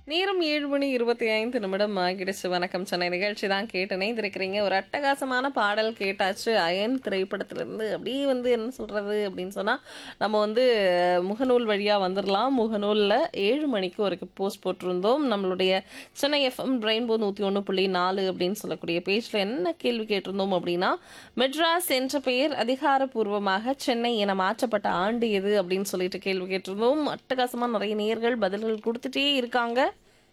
நேரம் ஏழு மணி இருபத்தி ஐந்து நிமிடம் ஆகிடுச்சு வணக்கம் சென்னை நிகழ்ச்சி தான் கேட்டு இணைந்திருக்கிறீங்க ஒரு அட்டகாசமான பாடல் கேட்டாச்சு அயன் திரைப்படத்திலிருந்து அப்படியே வந்து என்ன சொல்கிறது அப்படின்னு சொன்னால் நம்ம வந்து முகநூல் வழியாக வந்துடலாம் முகநூலில் ஏழு மணிக்கு ஒரு போஸ்ட் போட்டிருந்தோம் நம்மளுடைய சென்னை எஃப்எம் ரெயின்போ நூற்றி ஒன்று புள்ளி நாலு அப்படின்னு சொல்லக்கூடிய பேஜில் என்ன கேள்வி கேட்டிருந்தோம் அப்படின்னா மெட்ராஸ் என்ற பெயர் அதிகாரப்பூர்வமாக சென்னை என மாற்றப்பட்ட ஆண்டு எது அப்படின்னு சொல்லிட்டு கேள்வி கேட்டிருந்தோம் அட்டகாசமாக நிறைய நேர்கள் பதில்கள் கொடுத்துட்டே இருக்காங்க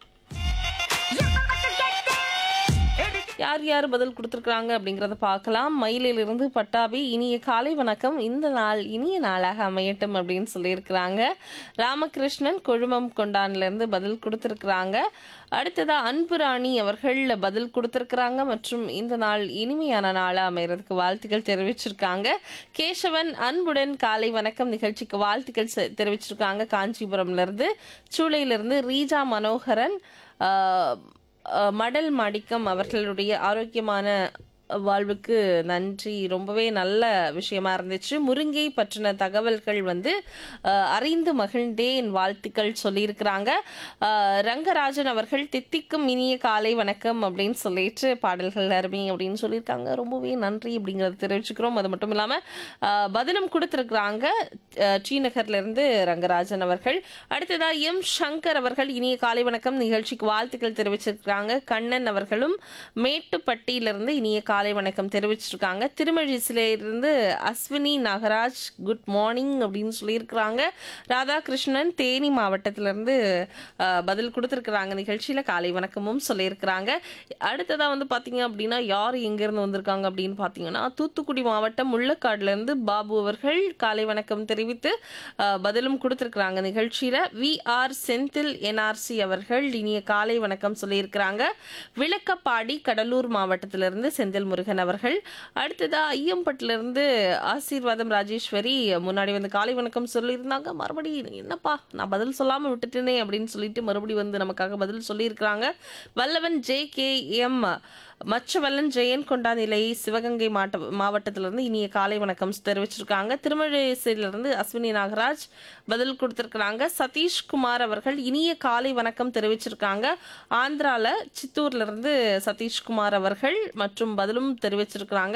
யார் யார் பதில் கொடுத்துருக்குறாங்க அப்படிங்கிறத பார்க்கலாம் மயிலிலிருந்து பட்டாபி இனிய காலை வணக்கம் இந்த நாள் இனிய நாளாக அமையட்டும் அப்படின்னு சொல்லியிருக்கிறாங்க ராமகிருஷ்ணன் கொழுமம் கொண்டான்லேருந்து பதில் கொடுத்துருக்குறாங்க அடுத்ததா அன்பு ராணி அவர்கள் பதில் கொடுத்துருக்குறாங்க மற்றும் இந்த நாள் இனிமையான நாளாக அமைகிறதுக்கு வாழ்த்துக்கள் தெரிவிச்சிருக்காங்க கேசவன் அன்புடன் காலை வணக்கம் நிகழ்ச்சிக்கு வாழ்த்துக்கள் செ- தெரிவிச்சிருக்காங்க காஞ்சிபுரம்லேருந்து சூளையிலிருந்து ரீஜா மனோகரன் ஆஹ், அஹ் மடல் மாணிக்கம் அவர்களுடைய ஆரோக்கியமான வாழ்வுக்கு நன்றி ரொம்பவே நல்ல விஷயமா இருந்துச்சு முருங்கை பற்றின தகவல்கள் வந்து அஹ், அறிந்து மகிழ்ந்தேன் வாழ்த்துக்கள் சொல்லியிருக்கிறாங்க அஹ், ரங்கராஜன் அவர்கள் தித்திக்கும் இனிய காலை வணக்கம் அப்படின்னு சொல்லிட்டு பாடல்கள் அருமை அப்படின்னு சொல்லியிருக்காங்க ரொம்பவே நன்றி அப்படிங்கிறத தெரிவிச்சுக்கிறோம் அது மட்டும் இல்லாமல் பதிலும் கொடுத்துருக்குறாங்க அஹ், டி நகர்ல இருந்து ரங்கராஜன் அவர்கள் அடுத்ததா எம் சங்கர் அவர்கள் இனிய காலை வணக்கம் நிகழ்ச்சிக்கு வாழ்த்துக்கள் தெரிவிச்சிருக்கிறாங்க கண்ணன் அவர்களும் மேட்டுப்பட்டியிலிருந்து இனிய காலை வணக்கம் தெரிவிச்சிருக்காங்க திருமழிசிலிருந்து அஸ்வினி நாகராஜ் குட் மார்னிங் அப்படின்னு சொல்லியிருக்கிறாங்க ராதாகிருஷ்ணன் தேனி மாவட்டத்திலிருந்து அஹ், பதில் கொடுத்துருக்குறாங்க நிகழ்ச்சியில் காலை வணக்கமும் சொல்லியிருக்கிறாங்க அடுத்ததாக வந்து பார்த்தீங்க அப்படின்னா யார் எங்கேருந்து வந்திருக்காங்க அப்படின்னு பார்த்தீங்கன்னா தூத்துக்குடி மாவட்டம் முள்ளக்காடுலேருந்து பாபு அவர்கள் காலை வணக்கம் தெரிவித்து அஹ், பதிலும் கொடுத்துருக்குறாங்க நிகழ்ச்சியில் வி ஆர் செந்தில் என்ஆர்சி அவர்கள் இனிய காலை வணக்கம் சொல்லியிருக்கிறாங்க விளக்கப்பாடி கடலூர் மாவட்டத்திலிருந்து செந்தில் முருகன் அவர்கள் அடுத்ததா ஐயம்பட்டிலிருந்து ஆசீர்வாதம் ராஜேஸ்வரி முன்னாடி வந்து காலை வணக்கம் சொல்லியிருந்தாங்க மறுபடியும் என்னப்பா நான் பதில் சொல்லாமல் விட்டுட்டேனே அப்படின்னு சொல்லிட்டு மறுபடியும் வந்து நமக்காக பதில் சொல்லியிருக்கிறாங்க வல்லவன் ஜே கே எம் மச்சவல்லன் ஜெயன் கொண்டா நிலை சிவகங்கை மாவட்ட மாவட்டத்திலிருந்து இனிய காலை வணக்கம் தெரிவிச்சிருக்காங்க திருமழிசையிலிருந்து அஸ்வினி நாகராஜ் பதில் கொடுத்திருக்கிறாங்க சதீஷ்குமார் அவர்கள் இனிய காலை வணக்கம் தெரிவிச்சிருக்காங்க ஆந்திரால சித்தூர்ல இருந்து சதீஷ்குமார் அவர்கள் மற்றும் பதிலும் தெரிவிச்சிருக்கிறாங்க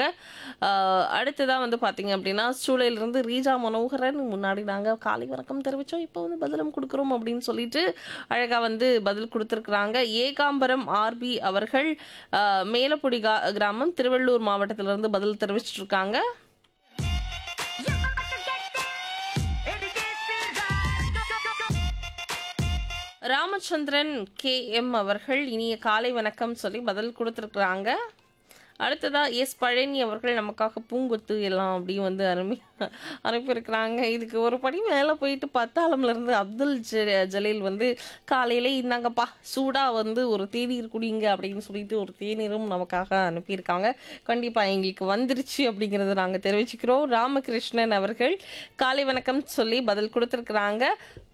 ஆஹ் அடுத்ததா வந்து பாத்தீங்க அப்படின்னா சூளையிலிருந்து ரீஜா மனோகரன் முன்னாடி நாங்க காலை வணக்கம் தெரிவிச்சோம் இப்போ வந்து பதிலும் கொடுக்குறோம் அப்படின்னு சொல்லிட்டு அழகா வந்து பதில் கொடுத்திருக்கிறாங்க ஏகாம்பரம் ஆர்பி அவர்கள் ஆஹ் மேலப்புடி கா- கிராமம் திருவள்ளூர் மாவட்டத்திலிருந்து பதில் தெரிவிச்சிட்டு இருக்காங்க ராமச்சந்திரன் கே எம் அவர்கள் இனிய காலை வணக்கம் சொல்லி பதில் கொடுத்துருக்குறாங்க அடுத்ததா எஸ் பழனி அவர்கள் நமக்காக பூங்கொத்து எல்லாம் அப்படியும் வந்து அனுப்பி அனுப்பியிருக்கிறாங்க இதுக்கு ஒரு படி மேலே போயிட்டு பத்தாளம்ல இருந்து அப்துல் ஜ- ஜலீல் வந்து காலையிலே இந்தாங்கப்பா சூடாக வந்து ஒரு தேநீர் குடிங்க அப்படின்னு சொல்லிட்டு ஒரு தேநீரும் நமக்காக அனுப்பியிருக்காங்க கண்டிப்பாக எங்களுக்கு வந்துருச்சு அப்படிங்கிறத நாங்கள் தெரிவிச்சுக்கிறோம் ராமகிருஷ்ணன் அவர்கள் காலை வணக்கம் சொல்லி பதில் கொடுத்துருக்குறாங்க